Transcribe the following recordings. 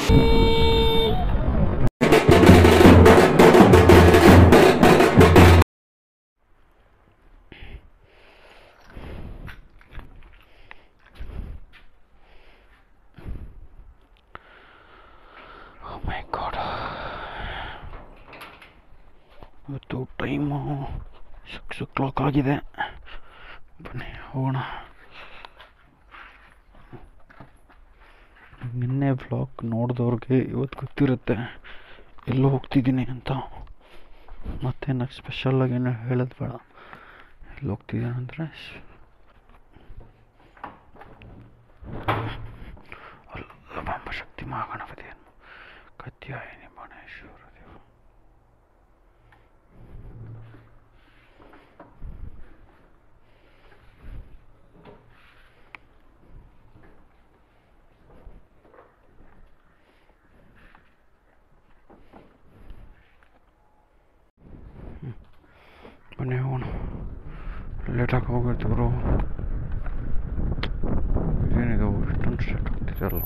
ಮೈ god ಇವತ್ತು time six o'clock ಆಗಿದೆ ಬನ್ನಿ ಹೋಗೋಣ ನಿನ್ನೆ ವ್ಲಾಗ್ ನೋಡಿದವ್ರಿಗೆ ಇವತ್ತು ಗೊತ್ತಿರುತ್ತೆ ಎಲ್ಲೋ ಹೋಗ್ತಿದ್ದೀನಿ ಅಂತ ಮತ್ತೆ నాకు ಸ್ಪೆಷಲಾಗಿ ಏನು ಹೇಳೋದು ಬೇಡ ಎಲ್ಲಿ ಹೋಗ್ತಿದ್ದೀನಿ ಅಂದರೆ ಅಲ್ಲಭಾಂಬ ಶಕ್ತಿ ಮಹಾಗಣಪತಿಯನ್ನು ಕತ್ಯಾಯಿನಿ ಮಣೇಶ್ವರ ದೇವ ಬನ್ನಿ ಹೋಗೋಣ ಲೇಟಾಗಿ ಹೋಗುತ್ತೆ ಬ್ರೋ ಏನಿದು ಇಷ್ಟೊಂದು ಸ್ಟಾರ್ಟ್ ಆಗ್ತಿದೆಯಲ್ಲ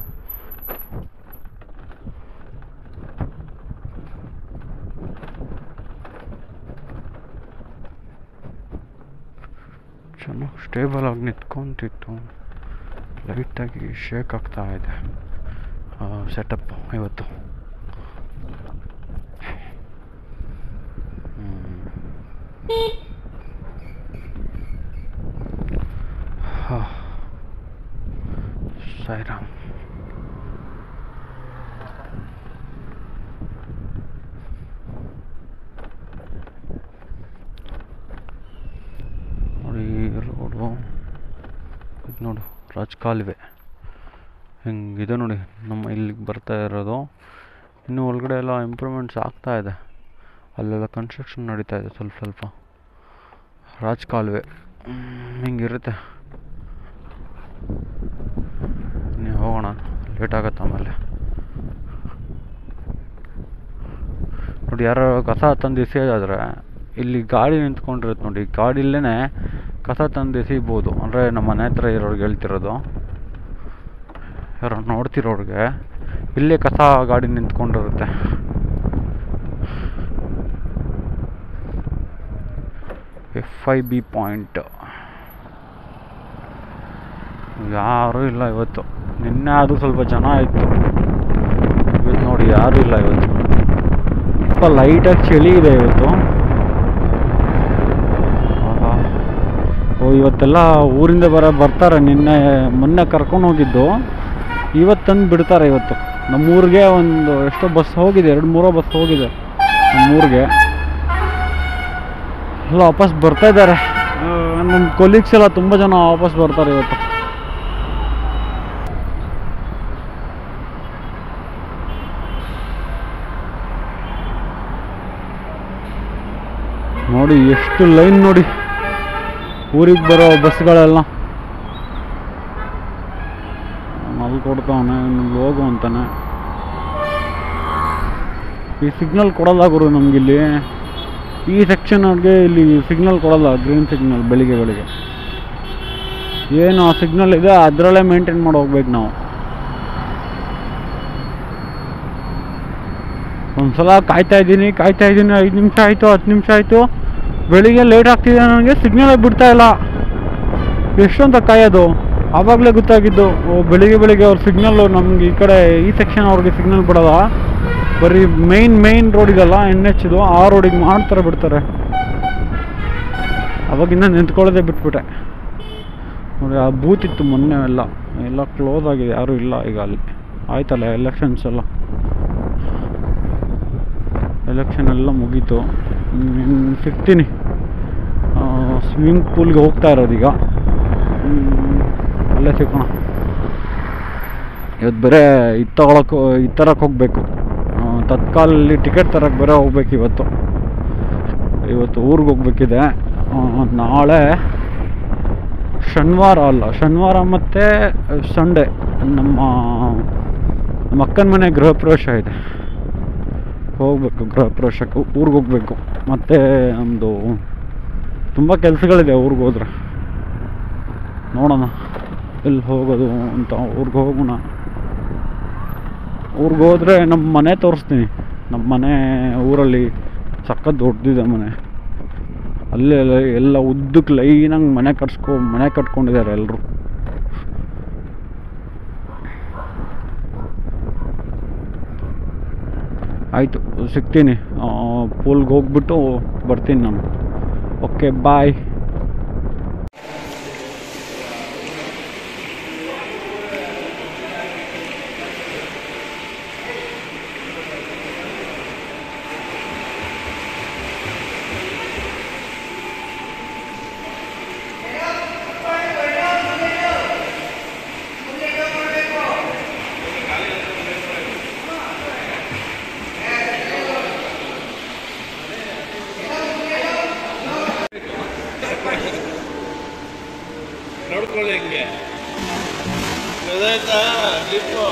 ಚೆನ್ನಾಗಿ ಸ್ಟೇಬಲ್ ಆಗಿ ನಿಂತ್ಕೊಂತಿತ್ತು ಲೈಟಾಗಿ ಶೇಕ್ ಆಗ್ತಾ ಇದೆ ಸೆಟಪ್ ಇವತ್ತು ಹಾ ಸಾಯಿರಾಮ್ ನೋಡಿ ರೋಡು ಇದು ನೋಡು ರಾಜಕಾಲುವೆ ಹಿಂಗಿದೆ ನೋಡಿ ನಮ್ಮ ಇಲ್ಲಿಗೆ ಬರ್ತಾ ಇರೋದು ಇನ್ನು ಒಳಗಡೆ ಎಲ್ಲ ಇಂಪ್ರೂವ್ಮೆಂಟ್ಸ್ ಆಗ್ತಾ ಇದೆ ಅಲ್ಲೆಲ್ಲ ಕನ್ಸ್ಟ್ರಕ್ಷನ್ ನಡೀತಾ ಇದೆ ಸ್ವಲ್ಪ ಸ್ವಲ್ಪ ರಾಜಕಾಲುವೆ ಹಿಂಗಿರುತ್ತೆ ನೀವು ಹೋಗೋಣ ಲೇಟ್ ಆಗತ್ತೆ ಆಮೇಲೆ ನೋಡಿ ಯಾರೋ ಕಸ ತಂದು ಎಸೆಯೋದಾದ್ರೆ ಇಲ್ಲಿ ಗಾಡಿ ನಿಂತ್ಕೊಂಡಿರುತ್ತೆ ನೋಡಿ ಗಾಡಿಲೇ ಕಸ ತಂದು ಎಸಿಬೋದು ಅಂದರೆ ನಮ್ಮ ಮನೆ ಹತ್ರ ಇರೋರ್ಗೆ ಹೇಳ್ತಿರೋದು ಯಾರೋ ನೋಡ್ತಿರೋರ್ಗೆ ಇಲ್ಲೇ ಕಸ ಗಾಡಿ ನಿಂತ್ಕೊಂಡಿರುತ್ತೆ ಎಫ್ ಐ ಬಿ ಪಾಯಿಂಟ್ ಯಾರೂ ಇಲ್ಲ ಇವತ್ತು ನಿನ್ನೆ ಆದರೂ ಸ್ವಲ್ಪ ಜನ ಇತ್ತು ಇವತ್ತು ನೋಡಿ ಯಾರೂ ಇಲ್ಲ ಇವತ್ತು ಸ್ವಲ್ಪ ಲೈಟಾಗಿ ಚಳಿ ಇದೆ ಇವತ್ತು ಆಹಾ. ಓ ಇವತ್ತೆಲ್ಲ ಊರಿಂದ ಬರ ಬರ್ತಾರೆ ನಿನ್ನೆ ಮೊನ್ನೆ ಕರ್ಕೊಂಡು ಹೋಗಿದ್ದು ಇವತ್ತು ತಂದು ಬಿಡ್ತಾರೆ ಇವತ್ತು ನಮ್ಮೂರಿಗೆ ಒಂದು ಎಷ್ಟೋ ಬಸ್ ಹೋಗಿದೆ ಎರಡು ಮೂರೋ ಬಸ್ ಹೋಗಿದೆ ನಮ್ಮೂರಿಗೆ ಎಲ್ಲ ವಾಪಸ್ ಬರ್ತಾ ಇದ್ದಾರೆ ನಮ್ಮ ಕೊಲೀಗ್ಸ್ ಎಲ್ಲ ತುಂಬ ಜನ ವಾಪಸ್ ಬರ್ತಾರೆ ಇವತ್ತು ನೋಡಿ ಎಷ್ಟು ಲೈನ್ ನೋಡಿ ಊರಿಗೆ ಬರೋ ಬಸ್ಗಳೆಲ್ಲ ಅಲ್ಲಿ ಕೊಡ್ತಾವನೆ ಇನ್ನು ಹೋಗು ಅಂತಾನೆ ಈ ಸಿಗ್ನಲ್ ಕೊಡಲ್ಲ ಗುರು ನಮಗಿಲ್ಲಿ ಈ ಸೆಕ್ಷನ್ ಅವ್ರಿಗೆ ಇಲ್ಲಿ ಸಿಗ್ನಲ್ ಕೊಡಲ್ಲ ಗ್ರೀನ್ ಸಿಗ್ನಲ್ ಬೆಳಿಗ್ಗೆ ಬೆಳಿಗ್ಗೆ ಏನು ಆ ಸಿಗ್ನಲ್ ಇದೆ ಅದರಲ್ಲೇ ಮೇಂಟೈನ್ ಮಾಡಿ ಹೋಗ್ಬೇಕು ನಾವು ಒಂದ್ಸಲ ಕಾಯ್ತಾ ಇದ್ದೀನಿ ಕಾಯ್ತಾ ಇದ್ದೀನಿ ಐದು ನಿಮಿಷ ಆಯಿತು ಹತ್ತು ನಿಮಿಷ ಆಯಿತು ಬೆಳಿಗ್ಗೆ ಲೇಟ್ ಆಗ್ತಿದೆ ನನಗೆ ಸಿಗ್ನಲೇ ಬಿಡ್ತಾ ಇಲ್ಲ ಎಷ್ಟೊಂತ ಕಾಯೋದು ಆವಾಗಲೇ ಗೊತ್ತಾಗಿದ್ದು ಓ ಬೆಳಿಗ್ಗೆ ಬೆಳಿಗ್ಗೆ ಅವ್ರ ಸಿಗ್ನಲ್ಲು ನಮ್ಗೆ ಈ ಕಡೆ ಈ ಸೆಕ್ಷನ್ ಅವ್ರಿಗೆ ಸಿಗ್ನಲ್ ಬಿಡೋಲ್ಲ ಬರೀ ಮೈನ್ ಮೈನ್ ರೋಡ್ ಇದಲ್ಲ ಎನ್ ಎಚ್ದು ಆ ರೋಡಿಗೆ ಮಾಡ್ತಾರೆ ಬಿಡ್ತಾರೆ ಅವಾಗಿಂದ ನಿಂತ್ಕೊಳ್ಳೋದೇ ಬಿಟ್ಬಿಟ್ಟೆ ನೋಡಿ ಆ ಬೂತ್ ಇತ್ತು ಮೊನ್ನೆ ಎಲ್ಲ ಎಲ್ಲ ಕ್ಲೋಸ್ ಆಗಿದೆ ಯಾರೂ ಇಲ್ಲ ಈಗ ಅಲ್ಲಿ ಆಯ್ತಲ್ಲ ಎಲೆಕ್ಷನ್ಸ್ ಎಲ್ಲ ಎಲೆಕ್ಷನ್ ಎಲ್ಲ ಮುಗೀತು ಇನ್ನು ಸಿಗ್ತೀನಿ ಸ್ವಿಮ್ಮಿಂಗ್ ಪೂಲ್ಗೆ ಹೋಗ್ತಾ ಇರೋದೀಗ ಹ್ಮ್, ಅಲ್ಲೇ ಸಿಗೋಣ ಇವತ್ತು ಬರೇ ಇದು ತಗೊಳಕ್ಕೆ ಇದು ತರಕ್ಕೆ ಹೋಗಬೇಕು ತತ್ಕಾಲಲ್ಲಿ ಟಿಕೆಟ್ ತರಕ್ಕೆ ಬೇರೆ ಹೋಗ್ಬೇಕು ಇವತ್ತು ಇವತ್ತು ಊರಿಗೆ ಹೋಗ್ಬೇಕಿದೆ ಆ, ನಾಳೆ ಶನಿವಾರ ಅಲ್ಲ ಶನಿವಾರ ಮತ್ತು ಸಂಡೇ ನಮ್ಮ ನಮ್ಮ ಅಕ್ಕನ ಮನೆ ಗೃಹ ಪ್ರವೇಶ ಇದೆ ಹೋಗ್ಬೇಕು ಗೃಹ ಪ್ರವೇಶಕ್ಕೆ ಊರಿಗೆ ಹೋಗ್ಬೇಕು ಮತ್ತು ನಮ್ಮದು ತುಂಬ ಕೆಲಸಗಳಿದೆ ಊರಿಗೆ ಹೋದ್ರೆ ನೋಡೋಣ ಎಲ್ಲಿ ಹೋಗೋದು ಅಂತ ಊರಿಗೆ ಹೋಗೋಣ ಊರಿಗೆ ಹೋದರೆ ನಮ್ಮ ಮನೆ ತೋರಿಸ್ತೀನಿ ನಮ್ಮ ಮನೆ ಊರಲ್ಲಿ ಸಖತ್ ದೊಡ್ಡದಿದೆ ಮನೆ ಅಲ್ಲೇ ಎಲ್ಲ- ಎಲ್ಲ ಉದ್ದಕ್ಕೆ ಲೈನಾಗಿ ಮನೆ ಕಟ್ಸ್ಕೊ ಮನೆ ಕಟ್ಕೊಂಡಿದ್ದಾರೆ ಎಲ್ಲರೂ ಆಯಿತು ಸಿಗ್ತೀನಿ ಪೂಲ್ಗೆ ಹೋಗ್ಬಿಟ್ಟು ಬರ್ತೀನಿ ನಾನು ಓಕೆ ಬಾಯ್ ನೋಡ್ಕೊಳ್ಳಿ ಹಿಂಗೆ ಗೊತ್ತಾಯ್ತಾ ಲಿಪ್ಪು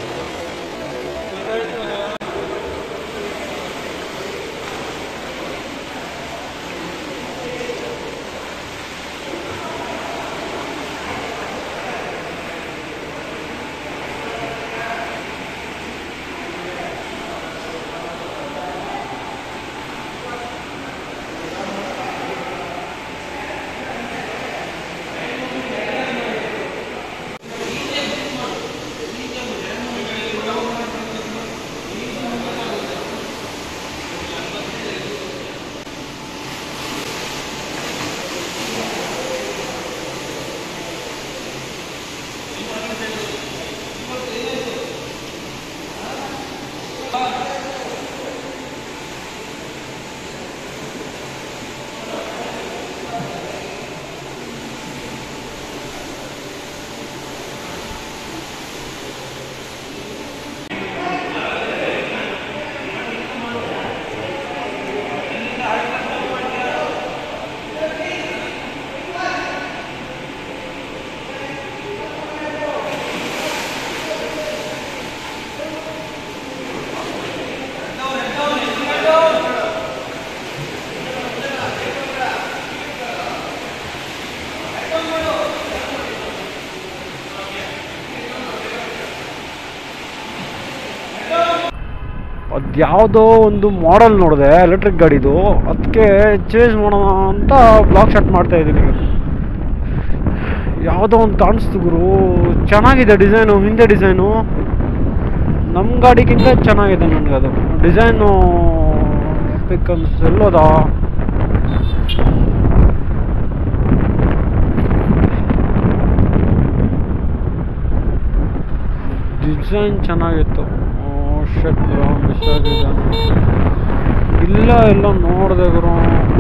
ಅದ್ಯಾವುದೋ ಒಂದು ಮಾಡೆಲ್ ನೋಡಿದೆ ಎಲೆಕ್ಟ್ರಿಕ್ ಗಾಡಿದು ಅದಕ್ಕೆ ಚೇಂಜ್ ಮಾಡೋಣ ಅಂತ ಬ್ಲಾಗ್ ಶಾಟ್ ಮಾಡ್ತಾ ಇದ್ದೀನಿ ಯಾವುದೋ ಒಂದು ಕಾಣಿಸ್ತು ಗುರು ಚೆನ್ನಾಗಿದೆ ಡಿಸೈನು ಹಿಂದೆ ಡಿಸೈನು ನಮ್ಮ ಗಾಡಿಗಿಂತ ಚೆನ್ನಾಗಿದೆ ನನಗೆ ಅದು ಡಿಸೈನು ಪಿಕನ್ಸ್ ಎಲ್ಲೋದ ಡಿಸೈನ್ ಚೆನ್ನಾಗಿತ್ತು ಶಟ್ ಬ್ರೋ ಮಿಸ್ ಆಗಿದೆ ಇಲ್ಲ ಎಲ್ಲ ನೋಡಿದೆ ಗುರು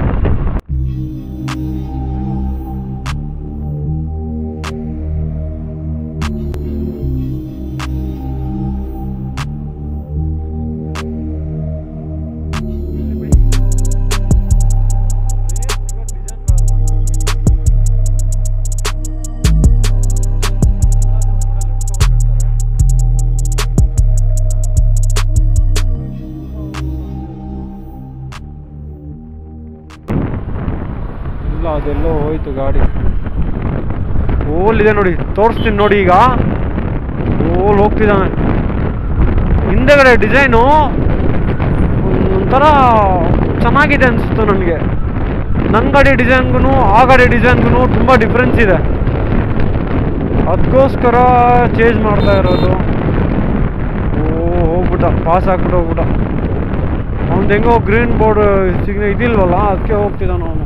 ಇಲ್ಲ ಅದೆಲ್ಲೋ ಹೋಯ್ತು ಗಾಡಿ ಓಲ್ ಇದೆ ನೋಡಿ ತೋರಿಸ್ತೀನಿ ನೋಡಿ ಈಗ ಓಲ್ ಹೋಗ್ತಿದ್ದಾನೆ ಹಿಂದೆಗಡೆ ಡಿಸೈನು ಒಂಥರ ಚೆನ್ನಾಗಿದೆ ಅನಿಸ್ತು ನನಗೆ ನನ್ನ ಗಾಡಿ ಡಿಸೈನ್ಗೂ ಆ ಗಾಡಿ ಡಿಸೈನ್ಗೂ ತುಂಬ ಡಿಫ್ರೆನ್ಸ್ ಇದೆ ಅದಕ್ಕೋಸ್ಕರ ಚೇಂಜ್ ಮಾಡ್ತಾ ಇರೋದು ಓ ಹೋಗ್ಬಿಟ್ಟ ಪಾಸ್ ಆಗ್ಬಿಟ್ಟು ಹೋಗ್ಬಿಟ್ಟ ಅವ್ನು ಹೆಂಗೋ ಗ್ರೀನ್ ಬೋರ್ಡ್ ಸಿಗ್ನ ಇದಿಲ್ವಲ್ಲ ಅದಕ್ಕೆ ಹೋಗ್ತಿದ್ದಾನ ಅವನು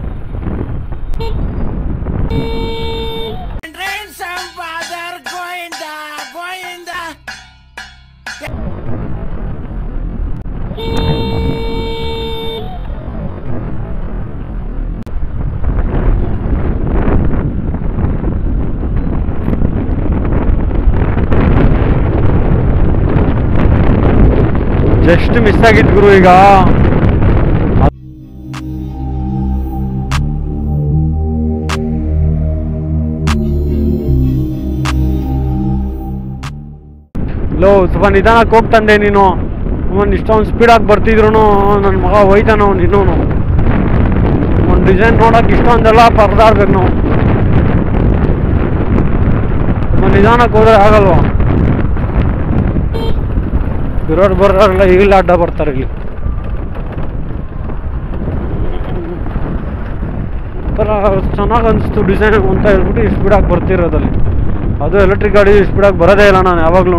Rain some father Goinda, Goinda. Just miss ಆಗಿತ್ತು ಗುರು ಈಗ ಲೋ ಸ್ವಲ್ಪ ನಿಧಾನಕ್ಕೆ ಹೋಗ್ತಂದೆ ನೀನು ಒಂದು ಇಷ್ಟೊಂದು ಸ್ಪೀಡಾಗಿ ಬರ್ತಿದ್ರು ನನ್ನ ಮಗ ಹೋಯ್ತಾನೋ ಇನ್ನೂನು ಒಂದು ಡಿಸೈನ್ ನೋಡೋಕೆ ಇಷ್ಟೊಂದೆಲ್ಲ ಪರದಾಡ್ಬೇಕು ನಾವು ಒಂದು ನಿಧಾನಕ್ಕೆ ಹೋದ್ರೆ ಆಗಲ್ವಾ ಇರೋರು ಬರೋರೆಲ್ಲ ಈಗಲೇ ಅಡ್ಡ ಬರ್ತಾರೆ ಇಲ್ಲಿ ಒಂಥರ ಚೆನ್ನಾಗಿ ಅನಿಸ್ತು ಡಿಸೈನ್ ಅಂತ ಹೇಳ್ಬಿಟ್ಟು ಸ್ಪೀಡಾಗಿ ಬರ್ತಿರೋದಲ್ಲಿ ಅದು ಎಲೆಕ್ಟ್ರಿಕ್ ಗಾಡಿ ಸ್ಪೀಡಾಗಿ ಬರೋದೇ ಇಲ್ಲ ನಾನು ಯಾವಾಗ್ಲೂ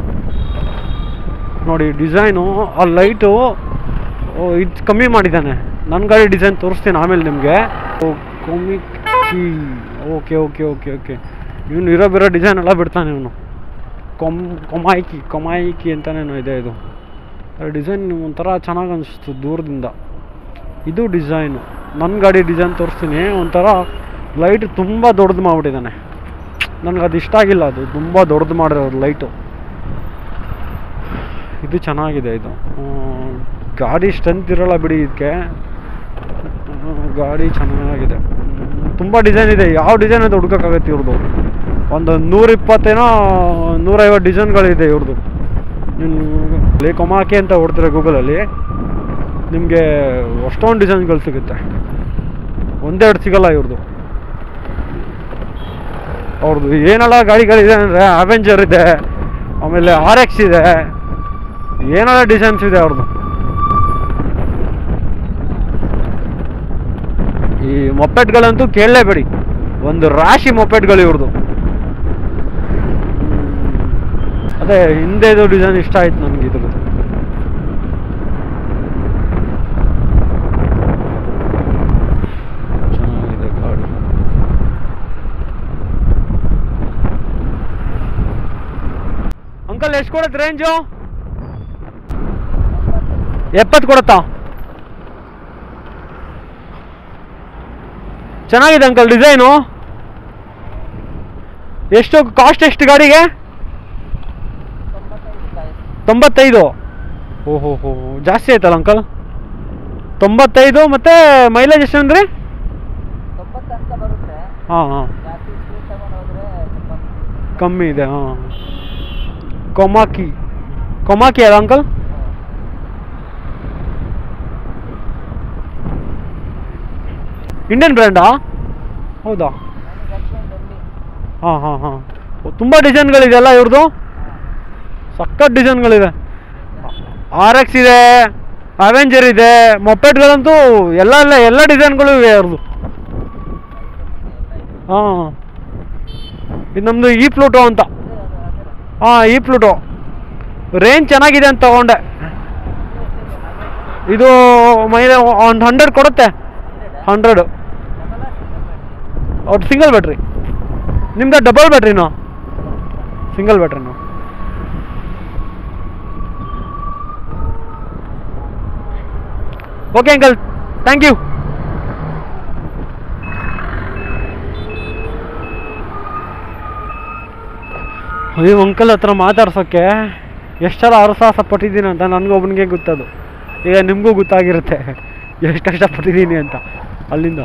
ನೋಡಿ ಡಿಸೈನು ಆ ಲೈಟು ಇದು ಕಮ್ಮಿ ಮಾಡಿದ್ದಾನೆ ನನ್ನ ಗಾಡಿ ಡಿಸೈನ್ ತೋರಿಸ್ತೀನಿ ಆಮೇಲೆ ನಿಮಗೆ ಕಮ್ಮಿ ಓಕೆ ಓಕೆ ಓಕೆ ಓಕೆ ಇವನು ಇರೋ ಬಿರೋ ಡಿಸೈನ್ ಎಲ್ಲ ಬಿಡ್ತಾನೆ ಇವನು ಕೊಮ್ ಕೊಮಾಯ್ಕಿ ಕೊಮಾಯ್ಕಿ ಅಂತಲೇ ಇದೆ ಇದು ಡಿಸೈನ್ ಒಂಥರ ಚೆನ್ನಾಗಿ ಅನಿಸ್ತು ದೂರದಿಂದ ಇದು ಡಿಸೈನು ನನ್ನ ಗಾಡಿ ಡಿಸೈನ್ ತೋರಿಸ್ತೀನಿ ಒಂಥರ ಲೈಟ್ ತುಂಬ ದೊಡ್ಡದು ಮಾಡಿಬಿಟ್ಟಿದ್ದಾನೆ ನನಗೆ ಅದು ಇಷ್ಟ ಆಗಿಲ್ಲ ಅದು ತುಂಬ ದೊಡ್ಡದು ಮಾಡಿರೋದು ಲೈಟು ಇದು ಚೆನ್ನಾಗಿದೆ ಇದು ಹ್ಮ್, ಗಾಡಿ ಸ್ಟ್ರೆಂತ್ ಇರೋಲ್ಲ ಬಿಡಿ ಇದಕ್ಕೆ ಹ್ಮ್, ಗಾಡಿ ಚೆನ್ನಾಗಿದೆ ತುಂಬ ಡಿಸೈನ್ ಇದೆ ಯಾವ ಡಿಸೈನ್ ಅಂತ ಹುಡ್ಕೋಕ್ಕಾಗತ್ತೆ ಇವ್ರದ್ದು ಒಂದು ನೂರಿಪ್ಪತ್ತೇನೋ ನೂರೈವತ್ತು ಡಿಸೈನ್ಗಳಿದೆ ಇವ್ರದ್ದು ನೀವು ಕೊಮಾಕೆ ಅಂತ ಹೊಡ್ತೀರ ಗೂಗಲಲ್ಲಿ ನಿಮಗೆ ಅಷ್ಟೊಂದು ಡಿಸೈನ್ಗಳು ಸಿಗುತ್ತೆ ಒಂದೆರಡು ಸಿಗಲ್ಲ ಇವ್ರದ್ದು ಅವ್ರದ್ದು ಏನೆಲ್ಲ ಗಾಡಿಗಳಿದೆ ಅಂದರೆ ಅವೆಂಜರ್ ಇದೆ ಆಮೇಲೆ ಆರ್ ಎಕ್ಸ್ ಇದೆ ಏನೆಲ್ಲ ಡಿಸೈನ್ಸ್ ಇದೆ ಅವ್ರದ್ದು ಈ ಮೊಪೆಟ್ಗಳಂತೂ ಕೇಳಲೇಬೇಡಿ ಒಂದು ರಾಶಿ ಮೊಪೆಟ್ಗಳು ಇವ್ರದ್ದು ಅದೇ ಹಿಂದೆದು ಡಿಸೈನ್ ಇಷ್ಟ ಆಯ್ತು ನನಗೆ ಇದ್ರದ್ದು ಚೆನ್ನಾಗಿದೆ ಗಾಡಿ ಅಂಕಲ್ ಎಷ್ಟು ಕೊಡುತ್ತೆ ರೇಂಜು ಎಪ್ಪತ್ತು ಕೊಡುತ್ತಾ ಚೆನ್ನಾಗಿದೆ ಅಂಕಲ್ ಡಿಸೈನು ಎಷ್ಟು ಕಾಸ್ಟ್ ಎಷ್ಟು ಗಾಡಿಗೆ ತೊಂಬತ್ತೈದು ಓಹೋ ಹೋ ಜಾಸ್ತಿ ಆಯ್ತಲ್ಲ ಅಂಕಲ್ ತೊಂಬತ್ತೈದು ಮತ್ತು ಮೈಲೇಜ್ ಎಷ್ಟು ಅಂದ್ರಿ ತೊಂಬತ್ತು ತನಕ ಬರುತ್ತೆ ಹಾಂ ಹಾಂ ಜಾಸ್ತಿ ಸ್ಪೀಡ್ ತಗೊಂಡು ಹೋದ್ರೆ ಸ್ವಲ್ಪ ಕಮ್ಮಿ ಇದೆ ಹಾಂ ಕೊಮಾಕಿ ಕೊಮಾಕಿ ಅಲ್ಲ ಅಂಕಲ್ ಇಂಡಿಯನ್ ಬ್ರ್ಯಾಂಡಾ ಹೌದಾ ನನಗೆ ಅಷ್ಟೊಂದು ಎಲ್ಲಿ ಹಾಂ ಹಾಂ ಹಾಂ ತುಂಬ ಡಿಸೈನ್ಗಳಿದೆಯಲ್ಲ ಇವ್ರದ್ದು ಸಖತ್ ಡಿಸೈನ್ಗಳಿದೆ ಆರ್ ಎಕ್ಸ್ ಇದೆ ಅವೆಂಜರ್ ಇದೆ ಮೊಪೆಟ್ಗಳಂತೂ ಎಲ್ಲ ಎಲ್ಲ ಎಲ್ಲ ಡಿಸೈನ್ಗಳು ಇವೆ ಅವ್ರದ್ದು ಹಾಂ ಇದು ನಮ್ಮದು ಈ ಫ್ಲೂಟೋ ಅಂತ ಹಾಂ ಈ ಫ್ಲೂಟೋ ರೇಂಜ್ ಚೆನ್ನಾಗಿದೆ ಅಂತ ತಗೊಂಡೆ ಇದು ಮೈಲೇ ಒಂದು ಹಂಡ್ರೆಡ್ ಕೊಡುತ್ತೆ ಹಂಡ್ರೆಡು ಅವ್ರು ಸಿಂಗಲ್ ಬ್ಯಾಟ್ರಿ ನಿಮ್ದು ಡಬಲ್ ಬ್ಯಾಟ್ರಿನೋ ಸಿಂಗಲ್ ಬ್ಯಾಟ್ರಿನೋ ಓಕೆ ಅಂಕಲ್ ಥ್ಯಾಂಕ್ ಯು ಅಯ್ಯೋ ಅಂಕಲ್ ಹತ್ರ ಮಾತಾಡ್ಸೋಕ್ಕೆ ಎಷ್ಟೆಲ್ಲ ಅರಸಾಹಸ ಪಟ್ಟಿದ್ದೀನಿ ಅಂತ ನನಗೊಬ್ಬನಿಗೆ ಗೊತ್ತದು ಈಗ ನಿಮಗೂ ಗೊತ್ತಾಗಿರುತ್ತೆ ಎಷ್ಟು ಕಷ್ಟಪಟ್ಟಿದ್ದೀನಿ ಅಂತ ಅಲ್ಲಿಂದ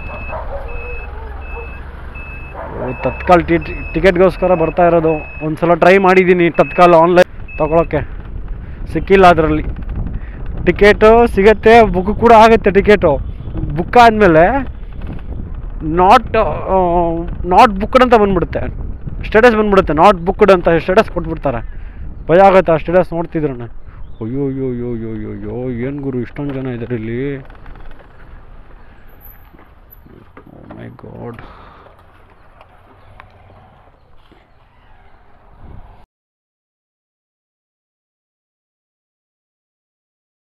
ಓ, ತತ್ಕಾಲ್ ಟಿ ಟಿಕೆಟ್ಗೋಸ್ಕರ ಬರ್ತಾ ಇರೋದು ಒಂದು ಸಲ ಟ್ರೈ ಮಾಡಿದ್ದೀನಿ ತತ್ಕಾಲ್ ಆನ್ಲೈನ್ ತೊಗೊಳಕ್ಕೆ ಸಿಕ್ಕಿಲ್ಲ ಅದರಲ್ಲಿ ಟಿಕೆಟು ಸಿಗತ್ತೆ ಬುಕ್ ಕೂಡ ಆಗುತ್ತೆ ಟಿಕೆಟು ಬುಕ್ ಆದಮೇಲೆ ನಾಟ್ ನಾಟ್ ಬುಕ್ಡ್ ಅಂತ ಬಂದ್ಬಿಡುತ್ತೆ ಸ್ಟೇಟಸ್ ಬಂದ್ಬಿಡುತ್ತೆ ನಾಟ್ ಬುಕ್ಡ್ ಅಂತ ಸ್ಟೇಟಸ್ ಕೊಟ್ಬಿಡ್ತಾರೆ ಭಯ ಆಗುತ್ತೆ ಆ ಸ್ಟೇಟಸ್ ನೋಡ್ತಿದ್ರು ಅಯ್ಯೋ ಅಯ್ಯೋ ಅಯ್ಯೋ ಅಯ್ಯೋ ಅಯ್ಯೋ ಅಯ್ಯೋ ಏನು ಗುರು ಇಷ್ಟೊಂದು ಜನ ಇದ್ದಾರೆ ಇಲ್ಲಿ ಮೈ ಗಾಡ್